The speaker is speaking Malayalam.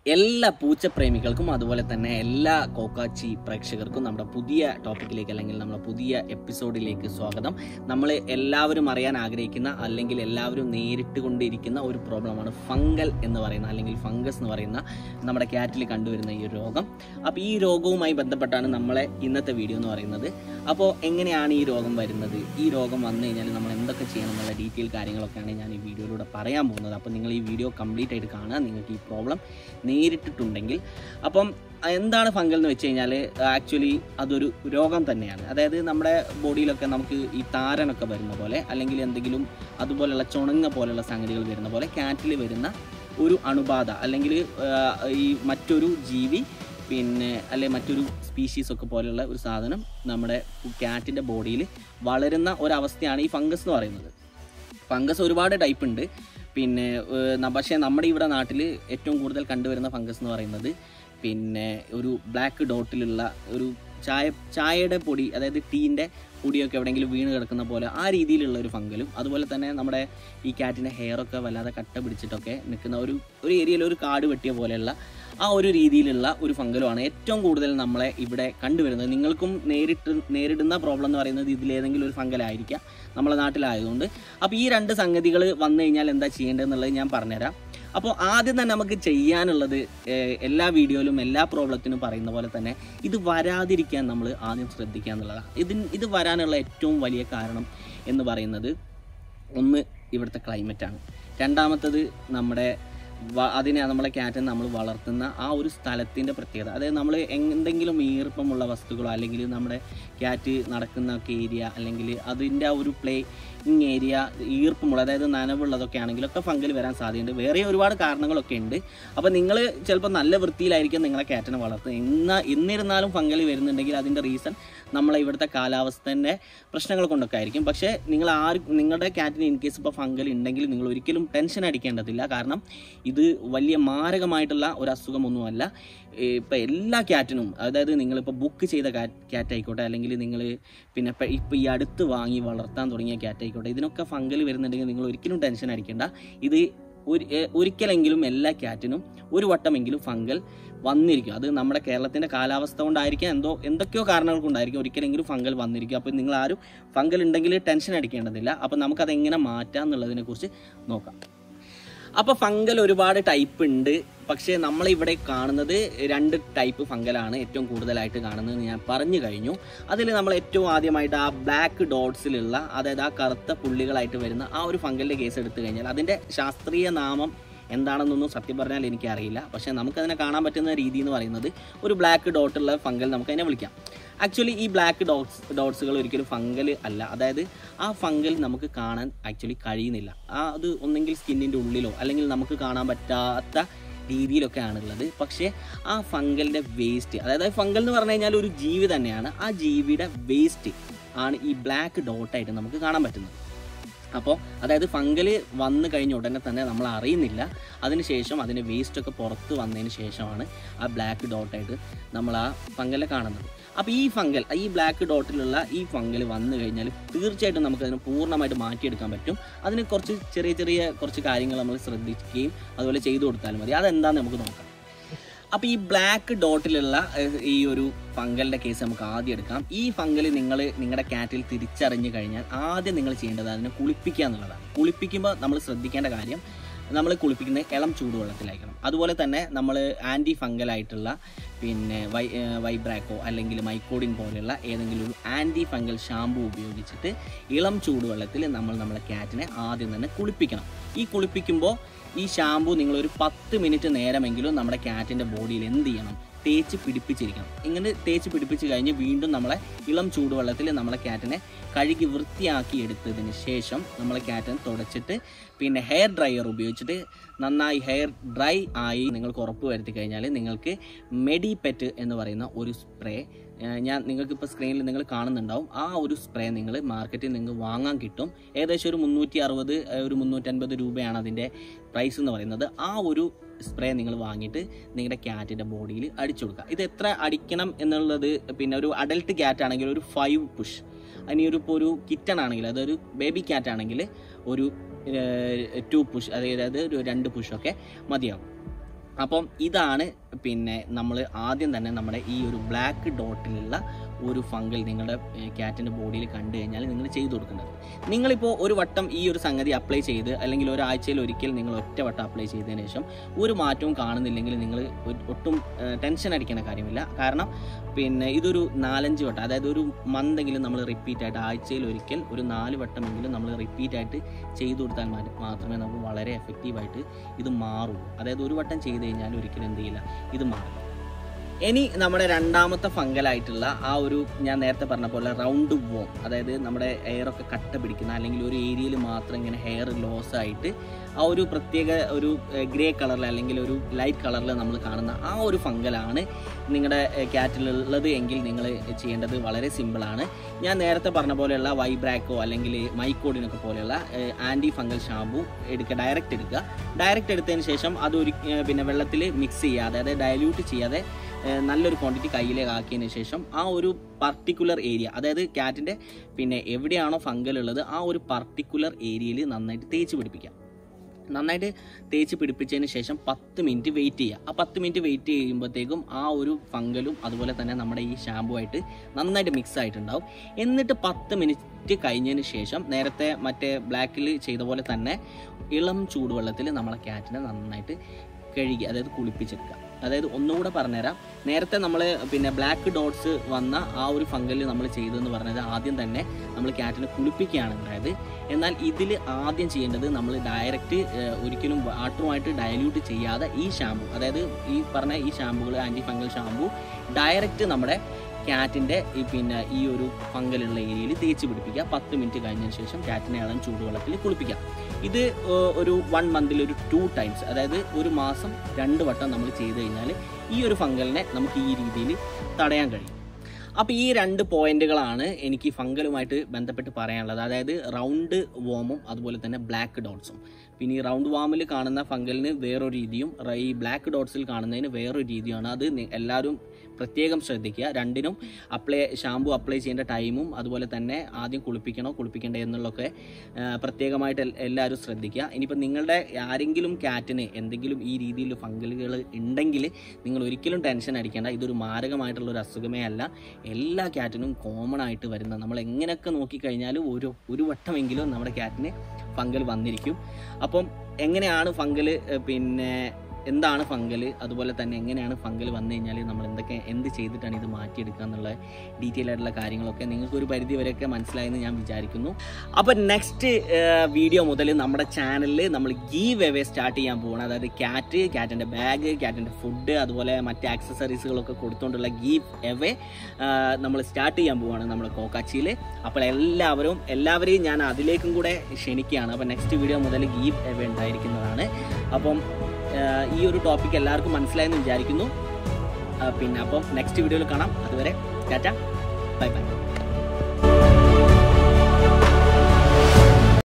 എല്ലാ പൂച്ചപ്രേമികൾക്കും അതുപോലെ തന്നെ എല്ലാ കോക്കാച്ചി പ്രേക്ഷകർക്കും നമ്മുടെ പുതിയ ടോപ്പിക്കിലേക്ക് അല്ലെങ്കിൽ നമ്മുടെ പുതിയ എപ്പിസോഡിലേക്ക് സ്വാഗതം നമ്മൾ എല്ലാവരും അറിയാൻ ആഗ്രഹിക്കുന്ന അല്ലെങ്കിൽ എല്ലാവരും നേരിട്ട് കൊണ്ടിരിക്കുന്ന ഒരു പ്രോബ്ലമാണ് ഫംഗൽ എന്ന് പറയുന്ന അല്ലെങ്കിൽ ഫംഗസ് എന്ന് പറയുന്ന നമ്മുടെ ക്യാറ്റിൽ കണ്ടുവരുന്ന ഈ ഒരു രോഗം അപ്പോൾ ഈ രോഗവുമായി ബന്ധപ്പെട്ടാണ് നമ്മളെ ഇന്നത്തെ വീഡിയോ എന്ന് പറയുന്നത് അപ്പോൾ എങ്ങനെയാണ് ഈ രോഗം വരുന്നത് ഈ രോഗം വന്നു കഴിഞ്ഞാൽ നമ്മൾ എന്തൊക്കെ ചെയ്യണം എന്നുള്ള ഡീറ്റെയിൽ കാര്യങ്ങളൊക്കെയാണ് ഞാൻ ഈ വീഡിയോയിലൂടെ പറയാൻ പോകുന്നത് അപ്പോൾ നിങ്ങൾ ഈ വീഡിയോ കംപ്ലീറ്റ് ആയിട്ട് കാണുക നിങ്ങൾക്ക് ഈ പ്രോബ്ലം നേരിട്ടിട്ടുണ്ടെങ്കിൽ അപ്പം എന്താണ് ഫംഗൽ എന്ന് വെച്ച് കഴിഞ്ഞാൽ ആക്ച്വലി അതൊരു രോഗം തന്നെയാണ് അതായത് നമ്മുടെ ബോഡിയിലൊക്കെ നമുക്ക് ഈ താരനൊക്കെ വരുന്ന പോലെ അല്ലെങ്കിൽ എന്തെങ്കിലും അതുപോലെയുള്ള ചുണങ്ങ പോലെയുള്ള സംഗതികൾ വരുന്ന പോലെ ക്യാറ്റിൽ വരുന്ന ഒരു അണുബാധ അല്ലെങ്കിൽ ഈ മറ്റൊരു ജീവി പിന്നെ അല്ലെ മറ്റൊരു സ്പീഷീസ് ഒക്കെ പോലെയുള്ള ഒരു സാധനം നമ്മുടെ ക്യാറ്റിൻ്റെ ബോഡിയിൽ വളരുന്ന ഒരവസ്ഥയാണ് ഈ ഫംഗസ് എന്ന് പറയുന്നത് ഫംഗസ് ഒരുപാട് ടൈപ്പ് ഉണ്ട് പിന്നെ ഏഹ്, ന- പക്ഷേ നമ്മുടെ ഇവിടെ നാട്ടിൽ ഏറ്റവും കൂടുതൽ കണ്ടുവരുന്ന ഫംഗസ് എന്ന് പറയുന്നത് പിന്നെ ഒരു ബ്ലാക്ക് ഡോട്ടിലുള്ള ഒരു ചായ ചായയുടെ പൊടി അതായത് ടീൻ്റെ പൊടിയൊക്കെ എവിടെയെങ്കിലും വീണ് കിടക്കുന്ന പോലെ ആ രീതിയിലുള്ള ഒരു ഫംഗലും അതുപോലെ തന്നെ നമ്മുടെ ഈ ക്യാറ്റിൻ്റെ ഹെയറൊക്കെ വല്ലാതെ കട്ട പിടിച്ചിട്ടൊക്കെ നിൽക്കുന്ന ഒരു ഒരു ഏരിയയിൽ ഒരു കാട് വെട്ടിയ പോലെയുള്ള ആ ഒരു രീതിയിലുള്ള ഒരു ഫംഗലുമാണ് ഏറ്റവും കൂടുതൽ നമ്മളെ ഇവിടെ കണ്ടുവരുന്നത് നിങ്ങൾക്കും നേരിട്ട് നേരിടുന്ന പ്രോബ്ലം എന്ന് പറയുന്നത് ഇതിലേതെങ്കിലും ഒരു ഫംഗലായിരിക്കാം നമ്മളെ നാട്ടിലായതുകൊണ്ട് അപ്പോൾ ഈ രണ്ട് സംഗതികൾ വന്നു കഴിഞ്ഞാൽ എന്താ ചെയ്യേണ്ടതെന്നുള്ളത് ഞാൻ പറഞ്ഞുതരാം അപ്പോൾ ആദ്യം തന്നെ നമുക്ക് ചെയ്യാനുള്ളത് ഏഹ്, എല്ലാ വീഡിയോയിലും എല്ലാ പ്രോബ്ലത്തിനും പറയുന്ന പോലെ തന്നെ ഇത് വരാതിരിക്കാൻ നമ്മൾ ആദ്യം ശ്രദ്ധിക്കുക എന്നുള്ളതാണ് ഇതിന് ഇത് വരാനുള്ള ഏറ്റവും വലിയ കാരണം എന്ന് പറയുന്നത് ഒന്ന് ഇവിടുത്തെ ക്ലൈമറ്റാണ് രണ്ടാമത്തത് നമ്മുടെ വ- അതിനെ നമ്മളെ ക്യാറ്റിനെ നമ്മൾ വളർത്തുന്ന ആ ഒരു സ്ഥലത്തിൻ്റെ പ്രത്യേകത അതായത് നമ്മൾ എന്തെങ്കിലും ഈർപ്പമുള്ള വസ്തുക്കളോ അല്ലെങ്കിൽ നമ്മുടെ ക്യാറ്റ് നടക്കുന്ന ഒക്കെ ഏരിയ അല്ലെങ്കിൽ അതിൻ്റെ ആ ഒരു പ്ലേയിങ് ഏരിയ ഈർപ്പമുള്ള അതായത് നനവുള്ളതൊക്കെ ആണെങ്കിലൊക്കെ ഫംഗൽ വരാൻ സാധ്യതയുണ്ട് വേറെ ഒരുപാട് കാരണങ്ങളൊക്കെ ഉണ്ട് അപ്പോൾ നിങ്ങൾ ചിലപ്പോൾ നല്ല വൃത്തിയിലായിരിക്കും നിങ്ങളെ ക്യാറ്റിനെ വളർത്തുന്നത് എന്നാൽ എന്നിരുന്നാലും ഫംഗൽ വരുന്നുണ്ടെങ്കിൽ അതിൻ്റെ റീസൺ നമ്മളെ ഇവിടുത്തെ കാലാവസ്ഥൻ്റെ പ്രശ്നങ്ങൾ കൊണ്ടൊക്കെ ആയിരിക്കും പക്ഷേ നിങ്ങൾ ആര് നിങ്ങളുടെ ക്യാറ്റിന് ഇൻ കേസ് ഇപ്പോൾ ഫംഗൽ ഉണ്ടെങ്കിൽ നിങ്ങൾ ഒരിക്കലും ടെൻഷൻ അടിക്കേണ്ടതില്ല കാരണം ഇത് വലിയ മാരകമായിട്ടുള്ള ഒരു അസുഖമൊന്നുമല്ല ഇപ്പം എല്ലാ ക്യാറ്റിനും അതായത് നിങ്ങളിപ്പോൾ ബുക്ക് ചെയ്ത ക്യാറ്റ് ആയിക്കോട്ടെ അല്ലെങ്കിൽ നിങ്ങൾ പിന്നെ ഇപ്പം ഇപ്പോൾ ഈ അടുത്ത് വാങ്ങി വളർത്താൻ തുടങ്ങിയ ക്യാറ്റ് ആയിക്കോട്ടെ ഇതിനൊക്കെ ഫംഗൽ വരുന്നുണ്ടെങ്കിൽ നിങ്ങൾ ഒരിക്കലും ടെൻഷൻ അടിക്കേണ്ട ഇത് ഒരു എ- ഒരിക്കലെങ്കിലും എല്ലാ ക്യാറ്റിനും ഒരു വട്ടമെങ്കിലും ഫംഗൽ വന്നിരിക്കും അത് നമ്മുടെ കേരളത്തിൻ്റെ കാലാവസ്ഥ കൊണ്ടായിരിക്കാം എന്തോ എന്തൊക്കെയോ കാരണങ്ങൾ കൊണ്ടായിരിക്കും ഒരിക്കലെങ്കിലും ഫംഗൽ വന്നിരിക്കും അപ്പോൾ നിങ്ങൾ ആരും ഫംഗൽ ഉണ്ടെങ്കിൽ ടെൻഷൻ അടിക്കേണ്ടതില്ല അപ്പോൾ നമുക്കത് എങ്ങനെ മാറ്റാം എന്നുള്ളതിനെ കുറിച്ച് നോക്കാം അപ്പോൾ ഫംഗൽ ഒരുപാട് ടൈപ്പ് ഉണ്ട് പക്ഷേ നമ്മളിവിടെ കാണുന്നത് രണ്ട് ടൈപ്പ് ഫംഗലാണ് ഏറ്റവും കൂടുതലായിട്ട് കാണുന്നത് ഞാൻ പറഞ്ഞു കഴിഞ്ഞു അതിൽ നമ്മൾ ഏറ്റവും ആദ്യമായിട്ട് ആ ബ്ലാക്ക് ഡോട്ട്സിലുള്ള അതായത് ആ കറുത്ത പുള്ളികളായിട്ട് വരുന്ന ആ ഒരു ഫംഗലിൻ്റെ കേസ് എടുത്തു കഴിഞ്ഞാൽ അതിൻ്റെ ശാസ്ത്രീയ നാമം എന്താണെന്നൊന്നും സത്യം പറഞ്ഞാൽ എനിക്കറിയില്ല പക്ഷേ നമുക്കതിനെ കാണാൻ പറ്റുന്ന രീതി എന്ന് പറയുന്നത് ഒരു ബ്ലാക്ക് ഡോട്ടുള്ള ഫംഗൽ നമുക്ക് അതിനെ വിളിക്കാം ആക്ച്വലി ഈ ബ്ലാക്ക് ഡോട്ട്സ് ഡോട്ട്സുകൾ ഒരിക്കലും ഫംഗൽ അല്ല അതായത് ആ ഫംഗൽ നമുക്ക് കാണാൻ ആക്ച്വലി കഴിയുന്നില്ല ആ അത് ഒന്നെങ്കിൽ സ്കിന്നിൻ്റെ ഉള്ളിലോ അല്ലെങ്കിൽ നമുക്ക് കാണാൻ പറ്റാത്ത രീതിയിലൊക്കെയാണ് ഉള്ളത് പക്ഷേ ആ ഫംഗലിൻ്റെ വേസ്റ്റ് അതായത് ഫംഗൽ എന്ന് പറഞ്ഞു കഴിഞ്ഞാൽ ഒരു ജീവി തന്നെയാണ് ആ ജീവിയുടെ വേസ്റ്റ് ആണ് ഈ ബ്ലാക്ക് ഡോട്ടായിട്ട് നമുക്ക് കാണാൻ പറ്റുന്നത് അപ്പോൾ അതായത് ഫംഗൽ വന്നു കഴിഞ്ഞ ഉടനെ തന്നെ നമ്മൾ അറിയുന്നില്ല അതിനുശേഷം അതിൻ്റെ വേസ്റ്റ് ഒക്കെ പുറത്ത് വന്നതിന് ശേഷമാണ് ആ ബ്ലാക്ക് ഡോട്ടായിട്ട് നമ്മൾ ആ ഫംഗലെ കാണുന്നത് അപ്പോൾ ഈ ഫംഗൽ ഈ ബ്ലാക്ക് ഡോട്ടിലുള്ള ഈ ഫംഗൽ വന്നു കഴിഞ്ഞാൽ തീർച്ചയായിട്ടും നമുക്കതിനെ പൂർണ്ണമായിട്ട് മാറ്റിയെടുക്കാൻ പറ്റും അതിന് കുറച്ച് ചെറിയ ചെറിയ കുറച്ച് കാര്യങ്ങൾ നമ്മൾ ശ്രദ്ധിക്കുകയും അതുപോലെ ചെയ്തു കൊടുത്താലും മതി അതെന്താണെന്ന് നമുക്ക് നോക്കാം അപ്പോൾ ഈ ബ്ലാക്ക് ഡോട്ടിലുള്ള ഏഹ്, ഈ ഒരു ഫംഗലിൻ്റെ കേസ് നമുക്ക് ആദ്യം എടുക്കാം ഈ ഫംഗൽ നിങ്ങൾ നിങ്ങളുടെ ക്യാറ്റിൽ തിരിച്ചറിഞ്ഞു കഴിഞ്ഞാൽ ആദ്യം നിങ്ങൾ ചെയ്യേണ്ടത് അതിനെ കുളിപ്പിക്കുക എന്നുള്ളതാണ് കുളിപ്പിക്കുമ്പോൾ നമ്മൾ ശ്രദ്ധിക്കേണ്ട കാര്യം നമ്മൾ കുളിപ്പിക്കുന്നത് ഇളം ചൂടുവെള്ളത്തിലായിരിക്കണം അതുപോലെ തന്നെ നമ്മൾ ആൻറ്റി ഫംഗലായിട്ടുള്ള പിന്നെ വൈ ഏഹ്, വൈബ്രാക്കോ അല്ലെങ്കിൽ മൈക്കോഡിൻ പോലെയുള്ള ഏതെങ്കിലും ഒരു ആൻറ്റി ഫംഗൽ ഷാമ്പു ഉപയോഗിച്ചിട്ട് ഇളം ചൂടുവെള്ളത്തിൽ നമ്മൾ നമ്മളെ ക്യാറ്റിനെ ആദ്യം തന്നെ കുളിപ്പിക്കണം ഈ കുളിപ്പിക്കുമ്പോൾ ഈ ഷാമ്പു നിങ്ങളൊരു പത്ത് മിനിറ്റ് നേരമെങ്കിലും നമ്മുടെ ക്യാറ്റിൻ്റെ ബോഡിയിൽ എന്ത് ചെയ്യണം തേച്ച് പിടിപ്പിച്ചിരിക്കണം ഇങ്ങനെ തേച്ച് പിടിപ്പിച്ച് കഴിഞ്ഞ് വീണ്ടും നമ്മളെ ഇളം ചൂടുവെള്ളത്തിൽ നമ്മളെ ക്യാറ്റിനെ കഴുകി വൃത്തിയാക്കി എടുത്തതിന് ശേഷം നമ്മളെ ക്യാറ്റിനെ തുടച്ചിട്ട് പിന്നെ ഹെയർ ഡ്രയർ ഉപയോഗിച്ചിട്ട് നന്നായി ഹെയർ ഡ്രൈ ആയി നിങ്ങൾക്ക് ഉറപ്പ് വരുത്തി കഴിഞ്ഞാൽ നിങ്ങൾക്ക് മെഡിപെറ്റ് എന്ന് പറയുന്ന ഒരു സ്പ്രേ ഞാൻ നിങ്ങൾക്ക് ഇപ്പോൾ സ്ക്രീനിൽ നിങ്ങൾ കാണുന്നുണ്ടാവും ആ ഒരു സ്പ്രേ നിങ്ങൾ മാർക്കറ്റിൽ നിങ്ങൾക്ക് വാങ്ങാൻ കിട്ടും ഏകദേശം ഒരു മുന്നൂറ്റി അറുപത് ഒരു മുന്നൂറ്റൻപത് രൂപയാണ് അതിൻ്റെ പ്രൈസ് എന്ന് പറയുന്നത് ആ ഒരു സ്പ്രേ നിങ്ങൾ വാങ്ങിയിട്ട് നിങ്ങളുടെ ക്യാറ്റിൻ്റെ ബോഡിയിൽ അടിച്ചു കൊടുക്കുക ഇത് എത്ര അടിക്കണം എന്നുള്ളത് പിന്നെ ഒരു അഡൽട്ട് ക്യാറ്റ് ആണെങ്കിൽ ഒരു ഫൈവ് പുഷ് ഇനി ഒരു ഇപ്പോൾ ഒരു കിറ്റൺ ആണെങ്കിൽ അതൊരു ബേബി ക്യാറ്റ് ആണെങ്കിൽ ഒരു ടു പുഷ് അതായത് ഒരു രണ്ട് പുഷൊക്കെ മതിയാകും അപ്പം ഇതാണ് പിന്നെ നമ്മൾ ആദ്യം തന്നെ നമ്മുടെ ഈ ഒരു ബ്ലാക്ക് ഡോട്ടിലുള്ള ഒരു ഫംഗൽ നിങ്ങളുടെ ക്യാറ്റിൻ്റെ ബോഡിയിൽ കണ്ടു കഴിഞ്ഞാൽ നിങ്ങൾ ചെയ്തു കൊടുക്കേണ്ടത് നിങ്ങളിപ്പോൾ ഒരു വട്ടം ഈ ഒരു സംഗതി അപ്ലൈ ചെയ്ത് അല്ലെങ്കിൽ ഒരാഴ്ചയിൽ ഒരിക്കൽ നിങ്ങൾ ഒറ്റ വട്ടം അപ്ലൈ ചെയ്തതിന് ശേഷം ഒരു മാറ്റവും കാണുന്നില്ലെങ്കിൽ നിങ്ങൾ ഒട്ടും ടെൻഷൻ അടിക്കേണ്ട കാര്യമില്ല കാരണം പിന്നെ ഇതൊരു നാലഞ്ച് വട്ടം അതായത് ഒരു മന്തെങ്കിലും നമ്മൾ റിപ്പീറ്റ് ആയിട്ട് ആഴ്ചയിൽ ഒരിക്കൽ ഒരു നാല് വട്ടമെങ്കിലും നമ്മൾ റിപ്പീറ്റ് ആയിട്ട് ചെയ്തു കൊടുത്താൽ മാ- മാത്രമേ നമുക്ക് വളരെ എഫക്റ്റീവായിട്ട് ഇത് മാറുള്ളൂ അതായത് ഒരു വട്ടം ചെയ്ത് കഴിഞ്ഞാൽ ഒരിക്കലും എന്ത് ചെയ്യില്ല ഇത് മാറും ഇനി നമ്മുടെ രണ്ടാമത്തെ ഫംഗലായിട്ടുള്ള ആ ഒരു ഞാൻ നേരത്തെ പറഞ്ഞ പോലെ റൗണ്ട് വോം അതായത് നമ്മുടെ എയറൊക്കെ കട്ട പിടിക്കുന്ന അല്ലെങ്കിൽ ഒരു ഏരിയയിൽ മാത്രം ഇങ്ങനെ ഹെയർ ലോസ് ആയിട്ട് ആ ഒരു പ്രത്യേക ഒരു ഗ്രേ കളറിൽ അല്ലെങ്കിൽ ഒരു ലൈറ്റ് കളറിൽ നമ്മൾ കാണുന്ന ആ ഒരു ഫംഗലാണ് നിങ്ങളുടെ ക്യാറ്റിലുള്ളത് എങ്കിൽ നിങ്ങൾ ചെയ്യേണ്ടത് വളരെ സിമ്പിളാണ് ഞാൻ നേരത്തെ പറഞ്ഞ പോലെയുള്ള വൈബ്രാക്കോ അല്ലെങ്കിൽ മൈക്കോഡിനൊക്കെ പോലെയുള്ള ആൻറ്റി ഫംഗൽ ഷാമ്പു എടുക്കുക ഡയറക്റ്റ് എടുക്കുക ഡയറക്റ്റ് എടുത്തതിന് ശേഷം അത് ഒരു ഏഹ് പിന്നെ വെള്ളത്തിൽ മിക്സ് ചെയ്യാതെ അതായത് ഡയല്യൂട്ട് ചെയ്യാതെ ഏഹ് നല്ലൊരു ക്വാണ്ടിറ്റി കയ്യിലേക്ക് ആക്കിയതിന് ശേഷം ആ ഒരു പർട്ടിക്കുലർ ഏരിയ അതായത് ക്യാറ്റിൻ്റെ പിന്നെ എവിടെയാണോ ഫംഗൽ ഉള്ളത് ആ ഒരു പർട്ടിക്കുലർ ഏരിയയിൽ നന്നായിട്ട് തേച്ച് പിടിപ്പിക്കാം നന്നായിട്ട് തേച്ച് പിടിപ്പിച്ചതിന് ശേഷം പത്ത് മിനിറ്റ് വെയിറ്റ് ചെയ്യുക ആ പത്ത് മിനിറ്റ് വെയിറ്റ് ചെയ്യുമ്പോഴത്തേക്കും ആ ഒരു ഫംഗലും അതുപോലെ തന്നെ നമ്മുടെ ഈ ഷാമ്പു ആയിട്ട് നന്നായിട്ട് മിക്സ് ആയിട്ടുണ്ടാവും എന്നിട്ട് പത്ത് മിനിറ്റ് കഴിഞ്ഞതിന് ശേഷം നേരത്തെ മറ്റേ ബ്ലാക്കിൽ ചെയ്ത പോലെ തന്നെ ഇളം ചൂടുവെള്ളത്തിൽ നമ്മളെ ക്യാറ്റിനെ നന്നായിട്ട് കഴുകി അതായത് കുളിപ്പിച്ചെടുക്കുക അതായത് ഒന്നുകൂടെ പറഞ്ഞുതരാം നേരത്തെ നമ്മൾ പിന്നെ ബ്ലാക്ക് ഡോട്ട്സ് വന്ന ആ ഒരു ഫംഗലിൽ നമ്മൾ ചെയ്തതെന്ന് പറഞ്ഞത് ആദ്യം തന്നെ നമ്മൾ ക്യാറ്റിനെ കുളിപ്പിക്കുകയാണ് ഉണ്ടായത് എന്നാൽ ഇതിൽ ആദ്യം ചെയ്യേണ്ടത് നമ്മൾ ഡയറക്റ്റ് ഒരിക്കലും വാട്ടറുമായിട്ട് ഡയല്യൂട്ട് ചെയ്യാതെ ഈ ഷാമ്പു അതായത് ഈ പറഞ്ഞ ഈ ഷാമ്പുകൾ ആൻറ്റി ഫംഗൽ ഷാമ്പു ഡയറക്റ്റ് നമ്മുടെ ക്യാറ്റിൻ്റെ ഈ പിന്നെ ഈ ഒരു ഫംഗലുള്ള ഏരിയയിൽ തേച്ച് പിടിപ്പിക്കുക പത്ത് മിനിറ്റ് കഴിഞ്ഞതിന് ശേഷം ക്യാറ്റിനെ ഇളം ചൂടുവെള്ളത്തിൽ കുളിപ്പിക്കുക ഇത് ഏഹ്, ഒരു വൺ മന്തിൽ ഒരു ടു ടൈംസ് അതായത് ഒരു മാസം രണ്ട് വട്ടം നമ്മൾ ചെയ്ത് കഴിഞ്ഞാൽ ഈ ഒരു ഫംഗലിനെ നമുക്ക് ഈ രീതിയിൽ തടയാൻ കഴിയും അപ്പോൾ ഈ രണ്ട് പോയിന്റുകളാണ് എനിക്ക് ഫംഗലുമായിട്ട് ബന്ധപ്പെട്ട് പറയാനുള്ളത് അതായത് റൗണ്ട് വോമും അതുപോലെ തന്നെ ബ്ലാക്ക് ഡോട്ട്സും പിന്നെ ഈ റൗണ്ട് വാമിൽ കാണുന്ന ഫംഗലിന് വേറൊരു രീതിയും റ- ഈ ബ്ലാക്ക് ഡോട്ട്സിൽ കാണുന്നതിന് വേറൊരു രീതിയാണ് അത് നി- എല്ലാവരും പ്രത്യേകം ശ്രദ്ധിക്കുക രണ്ടിനും അപ്ലൈ ഷാമ്പു അപ്ലൈ ചെയ്യേണ്ട ടൈമും അതുപോലെ തന്നെ ആദ്യം കുളിപ്പിക്കണോ കുളിപ്പിക്കണ്ടേ എന്നുള്ളതൊക്കെ ആ, പ്രത്യേകമായിട്ട് എൽ- എല്ലാവരും ശ്രദ്ധിക്കുക ഇനിയിപ്പോൾ നിങ്ങളുടെ ആരെങ്കിലും ക്യാറ്റിന് എന്തെങ്കിലും ഈ രീതിയിൽ ഫംഗലുകൾ ഉണ്ടെങ്കിൽ നിങ്ങൾ ഒരിക്കലും ടെൻഷൻ അടിക്കേണ്ട ഇതൊരു മാരകമായിട്ടുള്ള ഒരു അസുഖമേ അല്ല എല്ലാ ക്യാറ്റിനും കോമൺ ആയിട്ട് വരുന്ന നമ്മൾ എങ്ങനെയൊക്കെ നോക്കിക്കഴിഞ്ഞാലും ഒരു ഒരു വട്ടമെങ്കിലും നമ്മുടെ ക്യാറ്റിന് ഫംഗൽ വന്നിരിക്കും അപ്പം എങ്ങനെയാണ് ഫംഗൽ പിന്നെ എന്താണ് ഫംഗൽ അതുപോലെ തന്നെ എങ്ങനെയാണ് ഫംഗൽ വന്നു കഴിഞ്ഞാൽ നമ്മൾ എന്തൊക്കെ എന്ത് ചെയ്തിട്ടാണ് ഇത് മാറ്റിയെടുക്കുക എന്നുള്ള ഡീറ്റെയിൽ ആയിട്ടുള്ള കാര്യങ്ങളൊക്കെ നിങ്ങൾക്ക് ഒരു പരിധി വരെയൊക്കെ മനസ്സിലായെന്ന് ഞാൻ വിചാരിക്കുന്നു അപ്പോൾ നെക്സ്റ്റ് വീഡിയോ മുതൽ നമ്മുടെ ചാനലിൽ നമ്മൾ ഗീവ് എവേ സ്റ്റാർട്ട് ചെയ്യാൻ പോവുകയാണ് അതായത് ക്യാറ്റ് ക്യാറ്റിൻ്റെ ബാഗ് ക്യാറ്റിൻ്റെ ഫുഡ് അതുപോലെ മറ്റ് ആക്സസറീസുകളൊക്കെ കൊടുത്തുകൊണ്ടുള്ള ഗീവ് എവേ നമ്മൾ സ്റ്റാർട്ട് ചെയ്യാൻ പോവുകയാണ് നമ്മുടെ കോക്കാച്ചിയിൽ അപ്പോൾ എല്ലാവരും എല്ലാവരെയും ഞാൻ അതിലേക്കും കൂടെ ക്ഷണിക്കുകയാണ് അപ്പോൾ നെക്സ്റ്റ് വീഡിയോ മുതൽ ഗീവ് എവേ ഉണ്ടായിരിക്കുന്നതാണ് അപ്പം ആഹ് ഈ ഒരു ടോപ്പിക് എല്ലാവർക്കും മനസ്സിലായെന്ന് വിചാരിക്കുന്നു ആഹ് പിന്നെ അപ്പം നെക്സ്റ്റ് വീഡിയോയിൽ കാണാം അതുവരെ ടാറ്റ ബൈ ബൈ